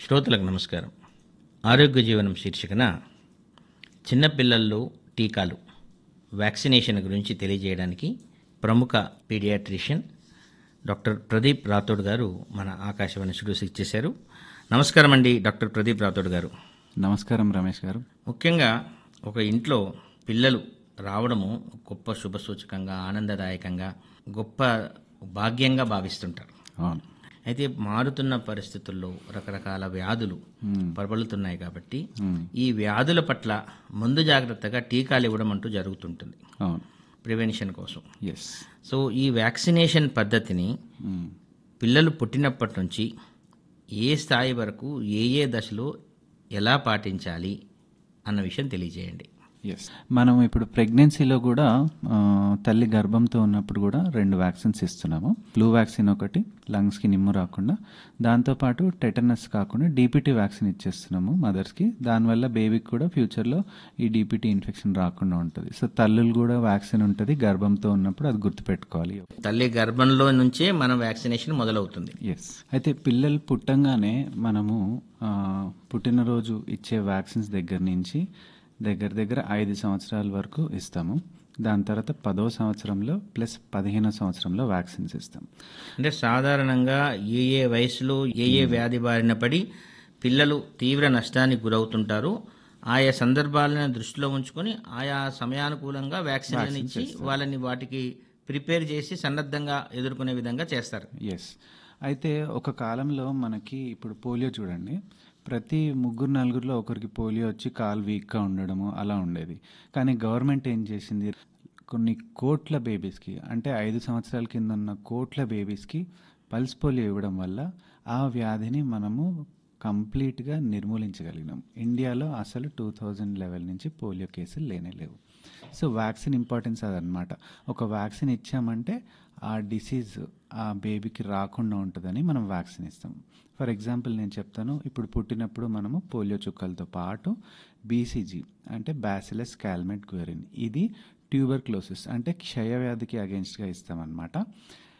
శ్రోతలకు నమస్కారం ఆరోగ్య జీవనం శీర్షికన చిన్నపిల్లల్లో టీకాలు వ్యాక్సినేషన్ గురించి తెలియజేయడానికి ప్రముఖ పీడియాట్రిషియన్ డాక్టర్ ప్రదీప్ రాథోడ్ గారు మన ఆకాశవాణి స్టూడియోస్ ఇచ్చేశారు నమస్కారం అండి డాక్టర్ ప్రదీప్ రాథోడ్ గారు నమస్కారం రమేష్ గారు ముఖ్యంగా ఒక ఇంట్లో పిల్లలు రావడము గొప్ప శుభసూచకంగా ఆనందదాయకంగా గొప్ప భాగ్యంగా భావిస్తుంటారు అవును అయితే మారుతున్న పరిస్థితుల్లో రకరకాల వ్యాధులు ప్రబలుతున్నాయి కాబట్టి ఈ వ్యాధుల పట్ల ముందు జాగ్రత్తగా టీకాలు ఇవ్వడం అంటూ జరుగుతుంటుంది అవును ప్రివెన్షన్ కోసం ఎస్ సో ఈ వ్యాక్సినేషన్ పద్ధతిని పిల్లలు పుట్టినప్పటి నుంచి ఏ స్థాయి వరకు ఏ ఏ దశలో ఎలా పాటించాలి అన్న విషయం తెలియజేయండి ఎస్ మనం ఇప్పుడు ప్రెగ్నెన్సీలో కూడా ఆ, తల్లి గర్భంతో ఉన్నప్పుడు కూడా రెండు వ్యాక్సిన్స్ ఇస్తున్నాము ఫ్లూ వ్యాక్సిన్ ఒకటి లంగ్స్కి నిమ్ము రాకుండా దాంతోపాటు టెటనస్ కాకుండా డీపీటీ వ్యాక్సిన్ ఇచ్చేస్తున్నాము మదర్స్కి దానివల్ల బేబీకి కూడా ఫ్యూచర్లో ఈ డీపీటీ ఇన్ఫెక్షన్ రాకుండా ఉంటుంది సో తల్లులు కూడా వ్యాక్సిన్ ఉంటుంది గర్భంతో ఉన్నప్పుడు అది గుర్తుపెట్టుకోవాలి తల్లి గర్భంలో నుంచే మన వ్యాక్సినేషన్ మొదలవుతుంది ఎస్ అయితే పిల్లలు పుట్టంగానే మనము ఆ, పుట్టినరోజు ఇచ్చే వ్యాక్సిన్స్ దగ్గర నుంచి దగ్గర దగ్గర ఐదు సంవత్సరాల వరకు ఇస్తాము దాని తర్వాత పదో సంవత్సరంలో ప్లస్ పదిహేనో సంవత్సరంలో వ్యాక్సిన్స్ ఇస్తాం అంటే సాధారణంగా ఏ ఏ వయసులో ఏ ఏ వ్యాధి బారిన పడి పిల్లలు తీవ్ర నష్టానికి గురవుతుంటారు ఆయా సందర్భాలను దృష్టిలో ఉంచుకొని ఆయా సమయానుకూలంగా వ్యాక్సిన్ ఇచ్చి వాళ్ళని వాటికి ప్రిపేర్ చేసి సన్నద్ధంగా ఎదుర్కొనే విధంగా చేస్తారు ఎస్ అయితే ఒక కాలంలో మనకి ఇప్పుడు పోలియో చూడండి ప్రతి ముగ్గురు నలుగురిలో ఒకరికి పోలియో వచ్చి కాలు వీక్గా ఉండడము అలా ఉండేది కానీ గవర్నమెంట్ ఏం చేసింది కొన్ని కోట్ల బేబీస్కి అంటే ఐదు సంవత్సరాల కింద ఉన్న కోట్ల బేబీస్కి పల్స్ పోలియో ఇవ్వడం వల్ల ఆ వ్యాధిని మనము కంప్లీట్గా నిర్మూలించగలిగినాం ఇండియాలో అసలు టూ థౌజండ్ లెవెల్ నుంచి పోలియో కేసులు లేనే లేవు సో వ్యాక్సిన్ ఇంపార్టెన్స్ అదనమాట ఒక వ్యాక్సిన్ ఇచ్చామంటే ఆ డిసీజ్ ఆ బేబీకి రాకుండా ఉంటుందని మనం వ్యాక్సిన్ ఇస్తాం ఫర్ ఎగ్జాంపుల్ నేను చెప్తాను ఇప్పుడు పుట్టినప్పుడు మనము పోలియో చుక్కలతో పాటు బీసీజీ అంటే బ్యాసిలస్ క్యాల్మెట్ గ్వెరిన్ ఇది ట్యూబర్ క్లోసిస్ అంటే క్షయవ్యాధికి అగేన్స్ట్గా ఇస్తామన్నమాట